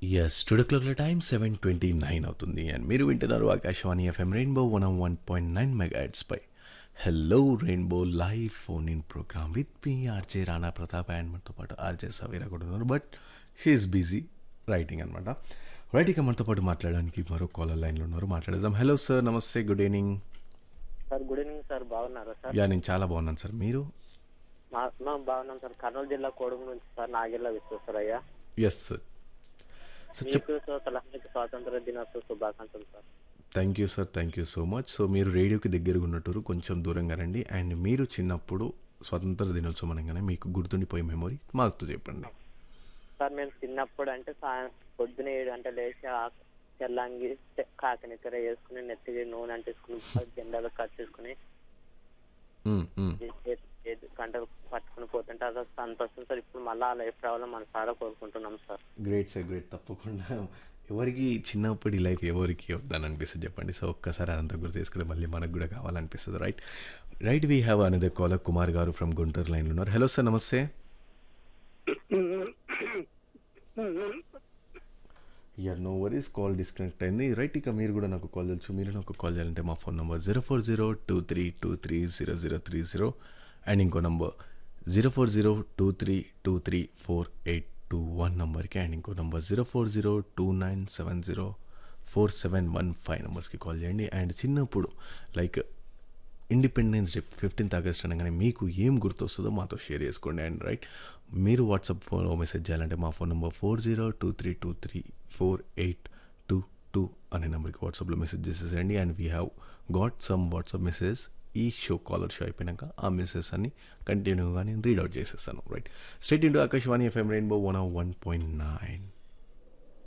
Yes today క్లాక్ల time seven twenty nine అవుతుంది and మీరు వింటున్నారు Akashvani F M rainbow one one point nine mega పై hello rainbow live phone in programme with మీ RJ Rana Pratap and మనతో పాటు ఆర్జే సవీరా కూడా ఉన్నారు బట్ షీఈస్ బిజీ రైటింగ్ అనమాట రైట్ ఇక మనతో పాటు మాట్లాడడానికి మరో కాలర్ లైన్లో ఉన్నారు మాట్లాడదాం హలో సార్ నమస్తే good evening sir good evening sir బాగున్నారా సార్ యా నేను చాలా బాగున్నాను సార్ మీరు మా మేము బాగున్నాం సార్ కర్నూలు జిల్లా కోడుగు నుంచి sir Nagella Visweswaraiah yes sir sir చెప్ మీకు సార్ తెలంగాణకి స్వాతంత్ర దినోత్సవ శుభాకాంక్షలు sir thank you sir thank you so much so మీరు రేడియోకి దగ్గరగా ఉన్నట్టు కొంచెం దూరంగా రండి అండ్ మీరు చిన్నప్పుడు స్వతంత్ర దినోత్సవం అనగానే మీకు గుర్తుండిపోయే మెమొరీ మాకు చెప్పండి సార్ మేము చిన్నప్పుడు అంటే సాయం పొద్దున ఏడు గంటలు లేచి ఆ తెల్లంగి తె- కాకనికర వేసుకుని నెత్తికి నూనె అంటేసుకుని జెండాలు కట్టేసుకుని మ్మ్, మ్మ్. గంటలు పట్టుకుని పోతుంటే అది సంతోషం సార్ ఇప్పుడు మళ్ళీ ఆ లైఫ్ రావాలని మన సారా కోరుకుంటున్నాం సార్ గ్రేట్ సార్ గ్రేట్ తప్పకుండా ఎవరికి చిన్నప్పటి లైఫ్ ఎవరికి వద్దని అనిపిస్తుంది చెప్పండి సో ఒక్కసారి అదంతా గుర్తు చేసుకుంటే మళ్ళీ మనకు కూడా కావాలనిపిస్తుంది రైట్ రైట్ వీ హ్యావ్ అనేది కాలర్ కుమార్ గారు ఫ్రమ్ గుంటూరు లైన్లో ఉన్నారు హలో సార్ నమస్తే yeah no worries call disconnect అయింది రైట్ ఇక మీరు కూడా నాకు కాల్ చేయొచ్చు మీరు నాకు కాల్ చేయాలంటే మా phone number zero four zero two three two three zero zero three zero and ఇంకో number zero four zero two three two three four eight two one నెంబర్కి అండ్ ఇంకో number zero four zero two nine seven zero four seven one five నెంబర్స్కి call చేయండి and చిన్నప్పుడు like independence day fifteenth August అనగానే మీకు ఏం గుర్తొస్తుందో మాతో షేర్ చేసుకోండి అండ్ రైట్ మీరు వాట్సాప్ ఫోన్లో మెసేజ్ చేయాలంటే మా phone number four zero two three two three four eight two two అనే నెంబర్కి వాట్సాప్లో మెసేజ్ చేసేసండి and we have got some WhatsApp message ఈ షో కాలర్ షో అయిపోయినాక ఆ మెసేజ్ అన్ని కంటిన్యూగా నేను రీడ్ అవుట్ చేసేస్తాను right state into Akashvani F M rainbow one one point nine